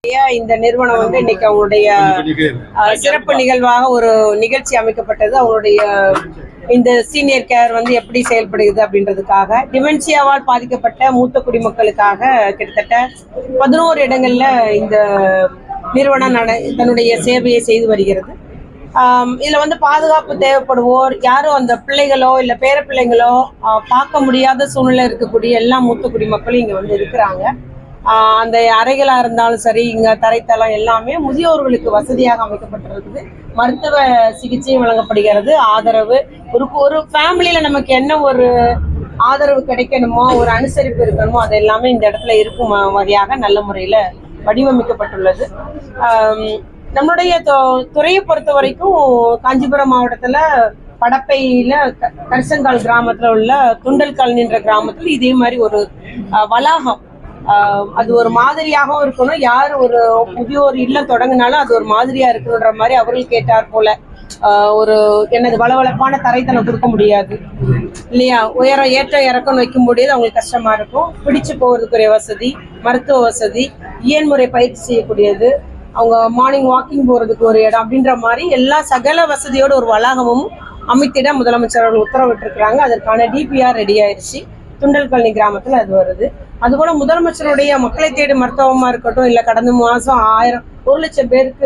இந்த நிறுவனம் வந்து இன்னைக்கு அவங்களுடைய அஹ், சிறப்பு நிகழ்வாக ஒரு நிகழ்ச்சி அமைக்கப்பட்டது அவங்களுடைய இந்த சீனியர் கேர் வந்து எப்படி செயல்படுகிறது அப்படின்றதுக்காக டிமென்சியாவால் பாதிக்கப்பட்ட மூத்த குடிமக்களுக்காக கிட்டத்தட்ட பதினோரு இடங்கள்ல இந்த நிறுவனம் நட தன்னுடைய சேவையை செய்து வருகிறது ஆம், இதுல வந்து பாதுகாப்பு தேவைப்படுவோர் யாரும் அந்த பிள்ளைகளோ இல்ல பேர பிள்ளைங்களோ ஆஹ், பார்க்க முடியாத சூழ்நிலை இருக்கக்கூடிய எல்லா மூத்த குடிமக்களும் இங்க வந்து இருக்கிறாங்க ஆஹ், அந்த அறைகளா இருந்தாலும் சரி இங்க தரைத்தளம் எல்லாமே முதியோர்களுக்கு வசதியாக அமைக்கப்பட்டிருக்குது மருத்துவ சிகிச்சை வழங்கப்படுகிறது ஆதரவு ஒரு ஒரு ஃபேமிலியில நமக்கு என்ன ஒரு ஆதரவு கிடைக்கணுமோ ஒரு அனுசரிப்பு இருக்கணுமோ அது எல்லாமே இந்த இடத்துல இருக்கும் வகையாக நல்ல முறையில வடிவமைக்கப்பட்டுள்ளது ஆம், நம்மளுடைய தொ- துறையை பொறுத்த வரைக்கும் காஞ்சிபுரம் மாவட்டத்துல படப்பையில க- கரிசங்கால் கிராமத்துல உள்ள துண்டல் காலனின்ற கிராமத்துல இதே மாதிரி ஒரு அஹ், வளாகம் அஹ், அது ஒரு மாதிரியாகவும் இருக்கணும் யார் ஒரு முதியோர் இல்லம் தொடங்கினாலும் அது ஒரு மாதிரியா இருக்கணுன்ற மாதிரி அவர்கள் கேட்டார் போல அஹ், ஒரு என்னது வளவளப்பான தரைத்தளம் கொடுக்க முடியாது இல்லையா உயரம் ஏற்ற இறக்கம் வைக்க முடியாது அவங்களுக்கு கஷ்டமா இருக்கும் பிடிச்சு போகிறதுக்குரிய வசதி மருத்துவ வசதி இயன்முறை பயிற்சி செய்யக்கூடியது அவங்க மார்னிங் வாக்கிங் போறதுக்கு ஒரு இடம் அப்படின்ற மாதிரி எல்லா சகல வசதியோட ஒரு வளாகமும் அமைத்திட முதலமைச்சர் அவர்கள் உத்தரவிட்டிருக்கிறாங்க அதற்கான டிபிஆர் ரெடி ஆயிருச்சு துண்டல் காலனி கிராமத்துல அது வருது அதுபோல முதலமைச்சருடைய மக்களை தேடி மருத்துவமா இருக்கட்டும் இல்ல கடந்த மாசம் ஆயிரம் ஒரு லட்சம் பேருக்கு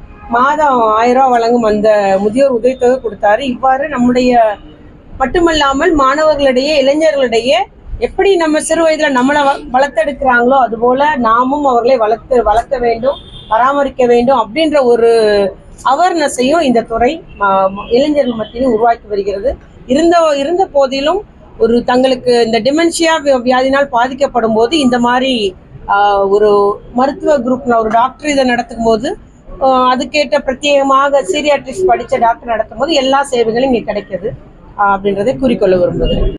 மாதம் ஆயிரம் ரூபாய் வழங்கும் அந்த முதியோர் உதவித்தொகை கொடுத்தாரு இவ்வாறு நம்முடைய மட்டுமல்லாமல் மாணவர்களிடையே இளைஞர்களிடையே எப்படி நம்ம சிறு வயதுல நம்மளை வ- வளர்த்தெடுக்கிறாங்களோ அதுபோல நாமும் அவர்களை வளர்த்து வளர்க்க வேண்டும் பராமரிக்க வேண்டும் அப்படின்ற ஒரு அவேர்னஸையும் இந்த துறை ஆ, இளைஞர்கள் மத்தியிலும் உருவாக்கி வருகிறது இருந்த இருந்த போதிலும் ஒரு தங்களுக்கு இந்த டிமென்ஷியா வியாதினால் பாதிக்கப்படும் போது இந்த மாதிரி ஆ, ஒரு மருத்துவ குரூப் ஒரு டாக்டர் இதை நடத்தும் போது ஆ, அதுக்கேற்ற பிரத்யேகமாக சீரியாட்ரிஸ்ட் படிச்ச டாக்டர் நடத்தும் போது எல்லா சேவைகளும் இங்கே கிடைக்குது ஆ, அப்படின்றதை குறிக்கொள்ள விரும்புகிறேன்